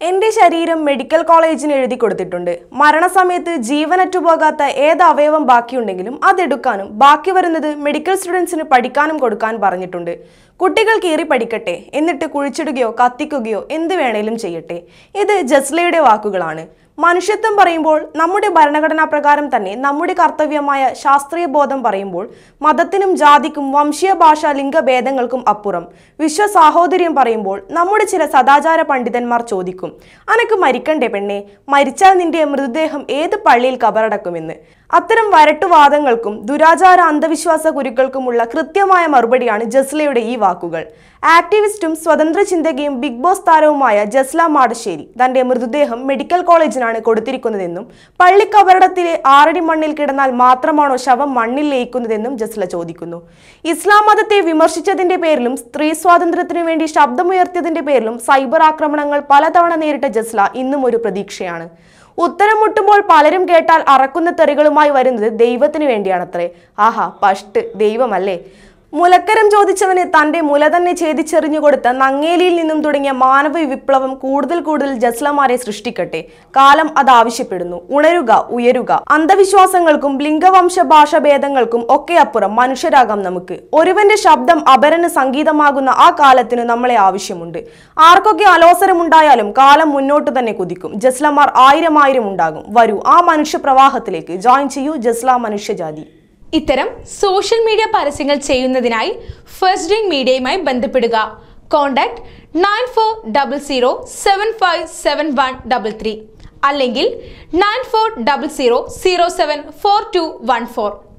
എന്റെ ശരീരം മെഡിക്കൽ കോളേജിന് എഴുതി കൊടുത്തിട്ടുണ്ട് മരണസമയത്ത് ജീവനറ്റു പോകാത്ത ഏത് അവയവം ബാക്കിയുണ്ടെങ്കിലും അതെടുക്കാനും ബാക്കി വരുന്നത് മെഡിക്കൽ സ്റ്റുഡൻസിന് പഠിക്കാനും കൊടുക്കാൻ പറഞ്ഞിട്ടുണ്ട് കുട്ടികൾ കീറി പഠിക്കട്ടെ എന്നിട്ട് കുഴിച്ചിടുകയോ കത്തിക്കുകയോ എന്ത് വേണേലും ചെയ്യട്ടെ ഇത് ജസ്ലയുടെ വാക്കുകളാണ് മനുഷ്യത്വം പറയുമ്പോൾ നമ്മുടെ ഭരണഘടനാ പ്രകാരം തന്നെ നമ്മുടെ കർത്തവ്യമായ ശാസ്ത്രീയ ബോധം പറയുമ്പോൾ മതത്തിനും ജാതിക്കും വംശീയ ഭാഷ ലിംഗഭേദങ്ങൾക്കും അപ്പുറം വിശ്വ സാഹോദര്യം പറയുമ്പോൾ നമ്മുടെ ചില സദാചാര പണ്ഡിതന്മാർ ചോദിക്കും അനക്ക് മരിക്കണ്ടേ പെണ്ണെ മരിച്ചാൽ നിന്റെ മൃതദേഹം ഏത് പള്ളിയിൽ കബറടക്കുമെന്ന് അത്തരം വരട്ടുവാദങ്ങൾക്കും ദുരാചാര അന്ധവിശ്വാസ കുരുക്കൾക്കുമുള്ള കൃത്യമായ മറുപടിയാണ് ജസ്ലയുടെ ഈ വാക്കുകൾ ആക്ടിവിസ്റ്റും സ്വതന്ത്ര ചിന്തകയും ബിഗ് ബോസ് താരവുമായ ജസ്ല മാടശ്ശേരി തന്റെ മൃതദേഹം മെഡിക്കൽ കോളേജിനാണ് കൊടുത്തിരിക്കുന്നതെന്നും പള്ളി കബറടത്തിലെ ആറടി മണ്ണിൽ കിടന്നാൽ മാത്രമാണോ ശവം മണ്ണിൽ ലയിക്കുന്നതെന്നും ജസ്ല ചോദിക്കുന്നു ഇസ്ലാം മതത്തെ വിമർശിച്ചതിന്റെ പേരിലും സ്ത്രീ സ്വാതന്ത്ര്യത്തിനു വേണ്ടി ശബ്ദമുയർത്തിയതിന്റെ പേരിലും സൈബർ ആക്രമണങ്ങൾ പലതവണ നേരിട്ട ജസ്ല ഇന്നും ഒരു പ്രതീക്ഷയാണ് ഉത്തരം മുട്ടുമ്പോൾ പലരും കേട്ടാൽ അറക്കുന്ന തെറികളുമായി വരുന്നത് ദൈവത്തിന് വേണ്ടിയാണത്രേ ആഹാ പഷ്ട് ദൈവമല്ലേ മുലക്കരം ചോദിച്ചവന് തന്റെ മുല തന്നെ ഛേദിച്ചെറിഞ്ഞു കൊടുത്ത നങ്ങേലിയിൽ നിന്നും തുടങ്ങിയ മാനവ വിപ്ലവം കൂടുതൽ കൂടുതൽ ജസ്ലമാരെ സൃഷ്ടിക്കട്ടെ കാലം അത് ആവശ്യപ്പെടുന്നു ഉണരുക ഉയരുക അന്ധവിശ്വാസങ്ങൾക്കും ലിംഗവംശ ഭാഷഭേദങ്ങൾക്കും ഒക്കെ അപ്പുറം മനുഷ്യരാകാം നമുക്ക് ഒരുവന്റെ ശബ്ദം അപരന് സംഗീതമാകുന്ന ആ കാലത്തിന് നമ്മളെ ആവശ്യമുണ്ട് ആർക്കൊക്കെ അലോസരമുണ്ടായാലും കാലം മുന്നോട്ട് തന്നെ കുതിക്കും ജസ്ലമാർ ആയിരം ആയിരം ഉണ്ടാകും വരൂ ആ മനുഷ്യ പ്രവാഹത്തിലേക്ക് ജോയിൻ ചെയ്യൂ ജസ്ല മനുഷ്യജാതി ഇത്തരം സോഷ്യൽ മീഡിയ പരസ്യങ്ങൾ ചെയ്യുന്നതിനായി ഫസ്റ്റ് ഡ്രിങ്ക് മീഡിയയുമായി ബന്ധപ്പെടുക contact nine four double zero seven five seven one double three അല്ലെങ്കിൽ nine four double zero zero seven four two one four